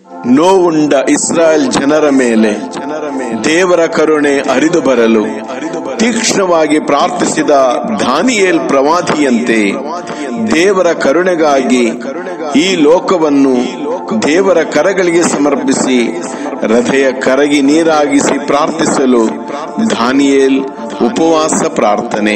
ನೋವುಂಡ ಇಸ್ರಾಯೇಲ್ ಜನರ ಮೇಲೆ ದೇವರ ಕರುಣೆ ಹರಿದು ಬರಲು ತೀಕ್ಷ್ಣವಾಗಿ ಪ್ರಾರ್ಥಿಸಿದ ದಾನಿಯೇಲ್ ಪ್ರವಾದಿಯಂತೆ ದೇವರ ಕರುಣೆಗಾಗಿ ಈ ಲೋಕವನ್ನು ದೇವರ ಕರಗಳಿಗೆ ಸಮರ್ಪಿಸಿ ಹೃದಯ ಕರಗಿ ನೀರಾಗಿಸಿ ಪ್ರಾರ್ಥಿಸಲು ದಾನಿಯೇಲ್ ಉಪವಾಸ ಪ್ರಾರ್ಥನೆ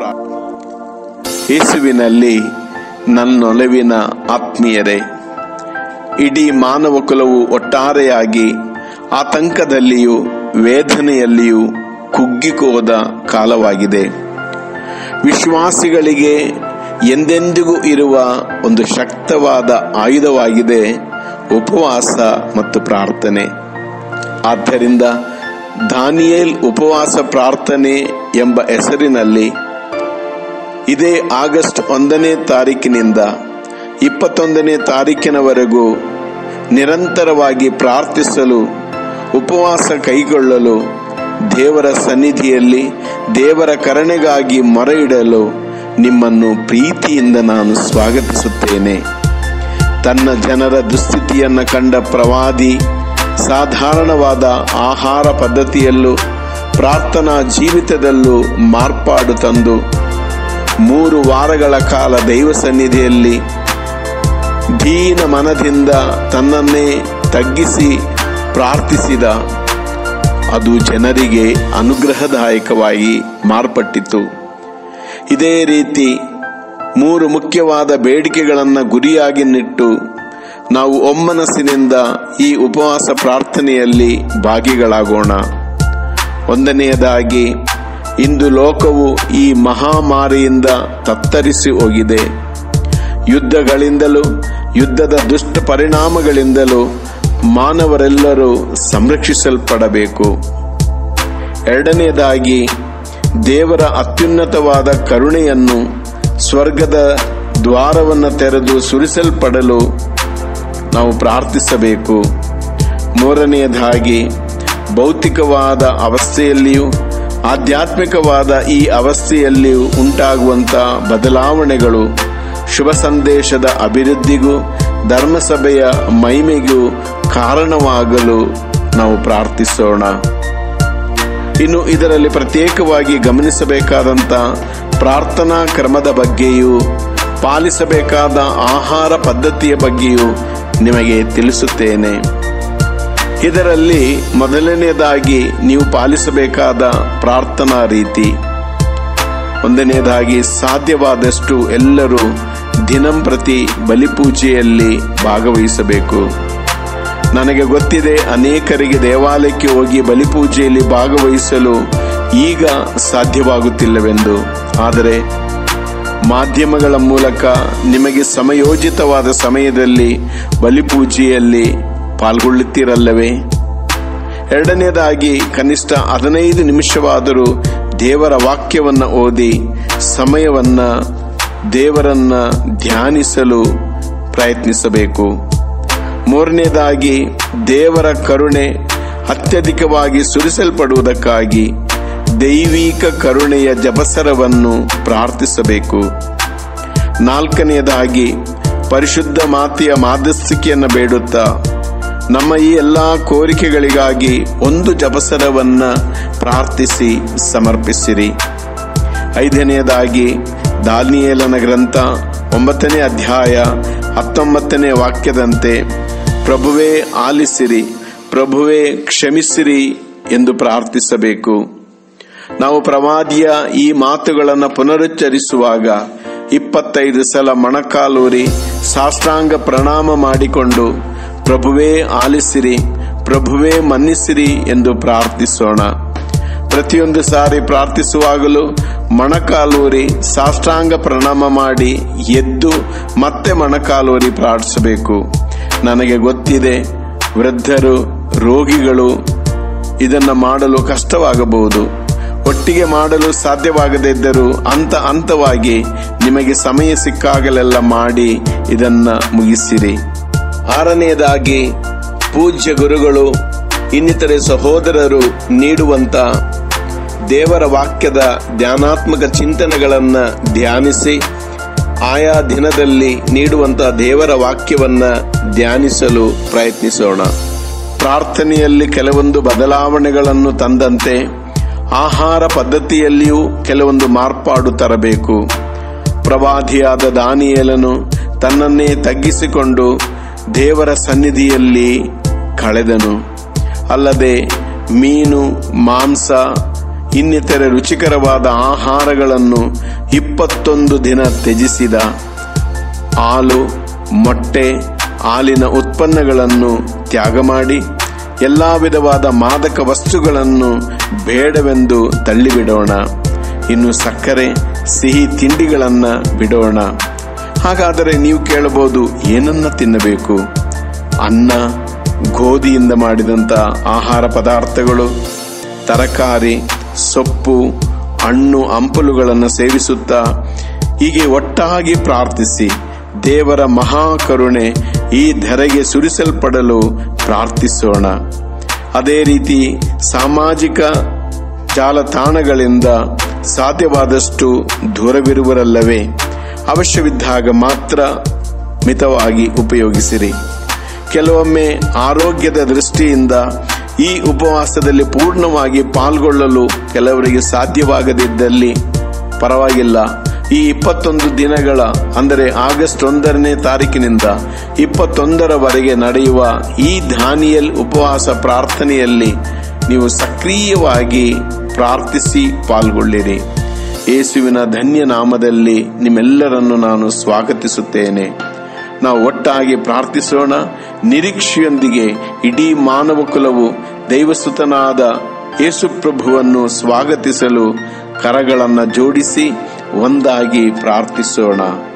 ಯೇಸುವಿನಲ್ಲಿ ನನ್ನೊಲವಿನ ಆತ್ಮೀಯರೇ ಇಡೀ ಮಾನವ ಕುಲವು ಒಟ್ಟಾರೆಯಾಗಿ ಆತಂಕದಲ್ಲಿಯೂ ವೇದನೆಯಲ್ಲಿಯೂ ಕುಗ್ಗಿಕೋದ ಕಾಲವಾಗಿದೆ ವಿಶ್ವಾಸಿಗಳಿಗೆ ಎಂದೆಂದಿಗೂ ಇರುವ ಒಂದು ಶಕ್ತವಾದ ಆಯುಧವಾಗಿದೆ ಉಪವಾಸ ಮತ್ತು ಪ್ರಾರ್ಥನೆ ಆದ್ದರಿಂದ ದಾನಿಯೇಲ್ ಉಪವಾಸ ಪ್ರಾರ್ಥನೆ ಎಂಬ ಹೆಸರಿನಲ್ಲಿ ಇದೇ ಆಗಸ್ಟ್ ಒಂದನೇ ತಾರೀಕಿನಿಂದ ಇಪ್ಪತ್ತೊಂದನೇ ತಾರೀಕಿನವರೆಗೂ ನಿರಂತರವಾಗಿ ಪ್ರಾರ್ಥಿಸಲು ಉಪವಾಸ ಕೈಗೊಳ್ಳಲು ದೇವರ ಸನ್ನಿಧಿಯಲ್ಲಿ ದೇವರ ಕರುಣೆಗಾಗಿ ಮೊರೆ ಇಡಲು ನಿಮ್ಮನ್ನು ಪ್ರೀತಿಯಿಂದ ನಾನು ಸ್ವಾಗತಿಸುತ್ತೇನೆ ತನ್ನ ಜನರ ದುಸ್ಥಿತಿಯನ್ನು ಕಂಡ ಪ್ರವಾದಿ ಸಾಧಾರಣವಾದ ಆಹಾರ ಪದ್ಧತಿಯಲ್ಲೂ ಪ್ರಾರ್ಥನಾ ಜೀವಿತದಲ್ಲೂ ಮಾರ್ಪಾಡು ತಂದು ಮೂರು ವಾರಗಳ ಕಾಲ ದೈವ ಸನ್ನಿಧಿಯಲ್ಲಿ ದೀನ ಮನದಿಂದ ತನ್ನನ್ನೇ ತಗ್ಗಿಸಿ ಪ್ರಾರ್ಥಿಸಿದ ಅದು ಜನರಿಗೆ ಅನುಗ್ರಹದಾಯಕವಾಗಿ ಮಾರ್ಪಟ್ಟಿತು ಇದೇ ರೀತಿ ಮೂರು ಮುಖ್ಯವಾದ ಬೇಡಿಕೆಗಳನ್ನು ಗುರಿಯಾಗಿ ನಿಟ್ಟು ನಾವು ಒಮ್ಮನಸ್ಸಿನಿಂದ ಈ ಉಪವಾಸ ಪ್ರಾರ್ಥನೆಯಲ್ಲಿ ಭಾಗಿಗಳಾಗೋಣ ಒಂದನೆಯದಾಗಿ ಇಂದು ಲೋಕವು ಈ ಮಹಾಮಾರಿಯಿಂದ ತತ್ತರಿಸಿ ಹೋಗಿದೆ ಯುದ್ಧಗಳಿಂದಲೂ ಯುದ್ಧದ ದುಷ್ಟ ಪರಿಣಾಮಗಳಿಂದಲೂ ಮಾನವರೆಲ್ಲರೂ ಸಂರಕ್ಷಿಸಲ್ಪಡಬೇಕು ಎರಡನೆಯದಾಗಿ ದೇವರ ಅತ್ಯುನ್ನತವಾದ ಕರುಣೆಯನ್ನು ಸ್ವರ್ಗದ ದ್ವಾರವನ್ನು ತೆರೆದು ಸುರಿಸಲ್ಪಡಲು ನಾವು ಪ್ರಾರ್ಥಿಸಬೇಕು ಮೂರನೆಯದಾಗಿ ಭೌತಿಕವಾದ ಅವಸ್ಥೆಯಲ್ಲಿಯೂ ಆಧ್ಯಾತ್ಮಿಕವಾದ ಈ ಅವಸ್ಥೆಯಲ್ಲಿಯೂ ಉಂಟಾಗುವಂತ ಬದಲಾವಣೆಗಳು ಶುಭ ಸಂದೇಶದ ಅಭಿವೃದ್ಧಿಗೂ ಧರ್ಮಸಭೆಯ ಮಹಿಮೆಗೂ ಕಾರಣವಾಗಲು ನಾವು ಪ್ರಾರ್ಥಿಸೋಣ ಇನ್ನು ಇದರಲ್ಲಿ ಪ್ರತ್ಯೇಕವಾಗಿ ಗಮನಿಸಬೇಕಾದಂತ ಪ್ರಾರ್ಥನಾ ಕ್ರಮದ ಬಗ್ಗೆಯೂ ಪಾಲಿಸಬೇಕಾದ ಆಹಾರ ಪದ್ಧತಿಯ ಬಗ್ಗೆಯೂ ನಿಮಗೆ ತಿಳಿಸುತ್ತೇನೆ ಇದರಲ್ಲಿ ಮೊದಲನೆಯದಾಗಿ ನೀವು ಪಾಲಿಸಬೇಕಾದ ಪ್ರಾರ್ಥನಾ ರೀತಿ ಒಂದನೆಯದಾಗಿ ಸಾಧ್ಯವಾದಷ್ಟು ಎಲ್ಲರೂ ದಿನಂಪ್ರತಿ ಬಲಿಪೂಜೆಯಲ್ಲಿ ಭಾಗವಹಿಸಬೇಕು ನನಗೆ ಗೊತ್ತಿದೆ ಅನೇಕರಿಗೆ ದೇವಾಲಯಕ್ಕೆ ಹೋಗಿ ಬಲಿಪೂಜೆಯಲ್ಲಿ ಭಾಗವಹಿಸಲು ಈಗ ಸಾಧ್ಯವಾಗುತ್ತಿಲ್ಲವೆಂದು ಆದರೆ ಮಾಧ್ಯಮಗಳ ಮೂಲಕ ನಿಮಗೆ ಸಮಯೋಚಿತವಾದ ಸಮಯದಲ್ಲಿ ಬಲಿಪೂಜೆಯಲ್ಲಿ ಪಾಲ್ಗೊಳ್ಳುತ್ತೀರಲ್ಲವೇ ಎರಡನೇದಾಗಿ ಕನಿಷ್ಠ ಹದಿನೈದು ನಿಮಿಷವಾದರೂ ದೇವರ ವಾಕ್ಯವನ್ನ ಓದಿ ಸಮಯವನ್ನ ದೇವರನ್ನ ಧ್ಯಾನಿಸಲು ಪ್ರಯತ್ನಿಸಬೇಕು ಮೂರನೇದಾಗಿ ದೇವರ ಕರುಣೆ ಅತ್ಯಧಿಕವಾಗಿ ಸುರಿಸಲ್ಪಡುವುದಕ್ಕಾಗಿ ದೈವಿಕ ಕರುಣೆಯ ಜಪಸರವನ್ನು ಪ್ರಾರ್ಥಿಸಬೇಕು ನಾಲ್ಕನೆಯದಾಗಿ ಪರಿಶುದ್ಧ ಮಾತೆಯ ಮಾಧ್ಯಸ್ಥಿಕೆಯನ್ನು ಬೇಡುತ್ತಾ ನಮ್ಮ ಈ ಎಲ್ಲಾ ಕೋರಿಕೆಗಳಿಗಾಗಿ ಒಂದು ಜಪಸರವನ್ನ ಪ್ರಾರ್ಥಿಸಿ ಸಮರ್ಪಿಸಿರಿ ಐದನೆಯದಾಗಿ ದಾನಿಯೇಲನ ಗ್ರಂಥ ಒಂಬತ್ತನೇ ಅಧ್ಯಾಯ ಹತ್ತೊಂಬತ್ತನೇ ವಾಕ್ಯದಂತೆ ಪ್ರಭುವೇ ಆಲಿಸಿರಿ ಪ್ರಭುವೇ ಕ್ಷಮಿಸಿರಿ ಎಂದು ಪ್ರಾರ್ಥಿಸಬೇಕು ನಾವು ಪ್ರವಾದಿಯ ಈ ಮಾತುಗಳನ್ನು ಪುನರುಚ್ಚರಿಸುವಾಗ ಇಪ್ಪತ್ತೈದು ಸಲ ಮೊಣಕಾಲೂರಿ ಸಾಷ್ಟಾಂಗ ಪ್ರಣಾಮ ಮಾಡಿಕೊಂಡು ಪ್ರಭುವೇ ಆಲಿಸಿರಿ ಪ್ರಭುವೇ ಮನ್ನಿಸಿರಿ ಎಂದು ಪ್ರಾರ್ಥಿಸೋಣ ಪ್ರತಿಯೊಂದು ಸಾರಿ ಪ್ರಾರ್ಥಿಸುವಾಗಲೂ ಮೊಣಕಾಲೂರಿ ಸಾಷ್ಟಾಂಗ ಪ್ರಣಾಮ ಮಾಡಿ ಎದ್ದು ಮತ್ತೆ ಮೊಣಕಾಲೂರಿ ಪ್ರಾರ್ಥಿಸಬೇಕು ನನಗೆ ಗೊತ್ತಿದೆ ವೃದ್ಧರು ರೋಗಿಗಳು ಇದನ್ನ ಮಾಡಲು ಕಷ್ಟವಾಗಬಹುದು ಒಟ್ಟಿಗೆ ಮಾಡಲು ಸಾಧ್ಯವಾಗದಿದ್ದರೂ ಹಂತ ಹಂತವಾಗಿ ನಿಮಗೆ ಸಮಯ ಸಿಕ್ಕಾಗಲೆಲ್ಲ ಮಾಡಿ ಇದನ್ನ ಮುಗಿಸಿರಿ ಆರನೆಯದಾಗಿ ಪೂಜ್ಯ ಗುರುಗಳು ಇನ್ನಿತರೆ ಸಹೋದರರು ನೀಡುವಂತ ದೇವರ ವಾಕ್ಯದ ಧ್ಯಾನಾತ್ಮಕ ಚಿಂತನೆಗಳನ್ನ ಧ್ಯಾನಿಸಿ ಆಯಾ ದಿನದಲ್ಲಿ ನೀಡುವಂತಹ ದೇವರ ವಾಕ್ಯವನ್ನ ಧ್ಯಾನಿಸಲು ಪ್ರಯತ್ನಿಸೋಣ ಪ್ರಾರ್ಥನೆಯಲ್ಲಿ ಕೆಲವೊಂದು ಬದಲಾವಣೆಗಳನ್ನು ತಂದಂತೆ ಆಹಾರ ಪದ್ಧತಿಯಲ್ಲಿಯೂ ಕೆಲವೊಂದು ಮಾರ್ಪಾಡು ತರಬೇಕು ಪ್ರವಾದಿಯಾದ ದಾನಿಯೇಲನು ತನ್ನನ್ನೇ ತಗ್ಗಿಸಿಕೊಂಡು ದೇವರ ಸನ್ನಿಧಿಯಲ್ಲಿ ಕಳೆದನು ಅಲ್ಲದೆ ಮೀನು ಮಾಂಸ ಇನ್ನಿತರೆ ರುಚಿಕರವಾದ ಆಹಾರಗಳನ್ನು ಇಪ್ಪತ್ತೊಂದು ದಿನ ತ್ಯಜಿಸಿದ ಹಾಲು ಮೊಟ್ಟೆ ಹಾಲಿನ ಉತ್ಪನ್ನಗಳನ್ನು ತ್ಯಾಗ ಮಾಡಿ ಎಲ್ಲ ವಿಧವಾದ ಮಾದಕ ವಸ್ತುಗಳನ್ನು ಬೇಡವೆಂದು ತಳ್ಳಿಬಿಡೋಣ ಇನ್ನು ಸಕ್ಕರೆ ಸಿಹಿ ತಿಂಡಿಗಳನ್ನ ಬಿಡೋಣ ಹಾಗಾದರೆ ನೀವು ಕೇಳಬಹುದು ಏನನ್ನ ತಿನ್ನಬೇಕು ಅನ್ನ ಗೋಧಿಯಿಂದ ಮಾಡಿದಂಥ ಆಹಾರ ಪದಾರ್ಥಗಳು ತರಕಾರಿ ಸೊಪ್ಪು ಹಣ್ಣು ಹಂಪಲುಗಳನ್ನು ಸೇವಿಸುತ್ತಾ ಹೀಗೆ ಒಟ್ಟಾಗಿ ಪ್ರಾರ್ಥಿಸಿ ದೇವರ ಮಹಾಕರುಣೆ ಈ ಧರೆಗೆ ಸುರಿಸಲ್ಪಡಲು ಪ್ರಾರ್ಥಿಸೋಣ ಅದೇ ರೀತಿ ಸಾಮಾಜಿಕ ಜಾಲತಾಣಗಳಿಂದ ಸಾಧ್ಯವಾದಷ್ಟು ದೂರವಿರುವರಲ್ಲವೇ ಅವಶ್ಯವಿದ್ದಾಗ ಮಾತ್ರ ಮಿತವಾಗಿ ಉಪಯೋಗಿಸಿರಿ ಕೆಲವೊಮ್ಮೆ ಆರೋಗ್ಯದ ದೃಷ್ಟಿಯಿಂದ ಈ ಉಪವಾಸದಲ್ಲಿ ಪೂರ್ಣವಾಗಿ ಪಾಲ್ಗೊಳ್ಳಲು ಕೆಲವರಿಗೆ ಸಾಧ್ಯವಾಗದಿದ್ದಲ್ಲಿ ಪರವಾಗಿಲ್ಲ ಈ ಇಪ್ಪತ್ತೊಂದು ದಿನಗಳ ಅಂದರೆ ಆಗಸ್ಟ್ ಒಂದರನೇ ತಾರೀಕಿನಿಂದ ಇಪ್ಪತ್ತೊಂದರವರೆಗೆ ನಡೆಯುವ ಈ ದಾನಿಯಲ್ ಉಪವಾಸ ಪ್ರಾರ್ಥನೆಯಲ್ಲಿ ನೀವು ಸಕ್ರಿಯವಾಗಿ ಪ್ರಾರ್ಥಿಸಿ ಪಾಲ್ಗೊಳ್ಳಿರಿ ಯೇಸುವಿನ ಧನ್ಯ ನಾಮದಲ್ಲಿ ನಿಮ್ಮೆಲ್ಲರನ್ನು ನಾನು ಸ್ವಾಗತಿಸುತ್ತೇನೆ ನಾವು ಒಟ್ಟಾಗಿ ಪ್ರಾರ್ಥಿಸೋಣ ನಿರೀಕ್ಷೆಯೊಂದಿಗೆ ಇಡೀ ಮಾನವ ಕುಲವು ದೈವಸುತನಾದ ಯೇಸುಪ್ರಭುವನ್ನು ಸ್ವಾಗತಿಸಲು ಕರಗಳನ್ನು ಜೋಡಿಸಿ ಒಂದಾಗಿ ಪ್ರಾರ್ಥಿಸೋಣ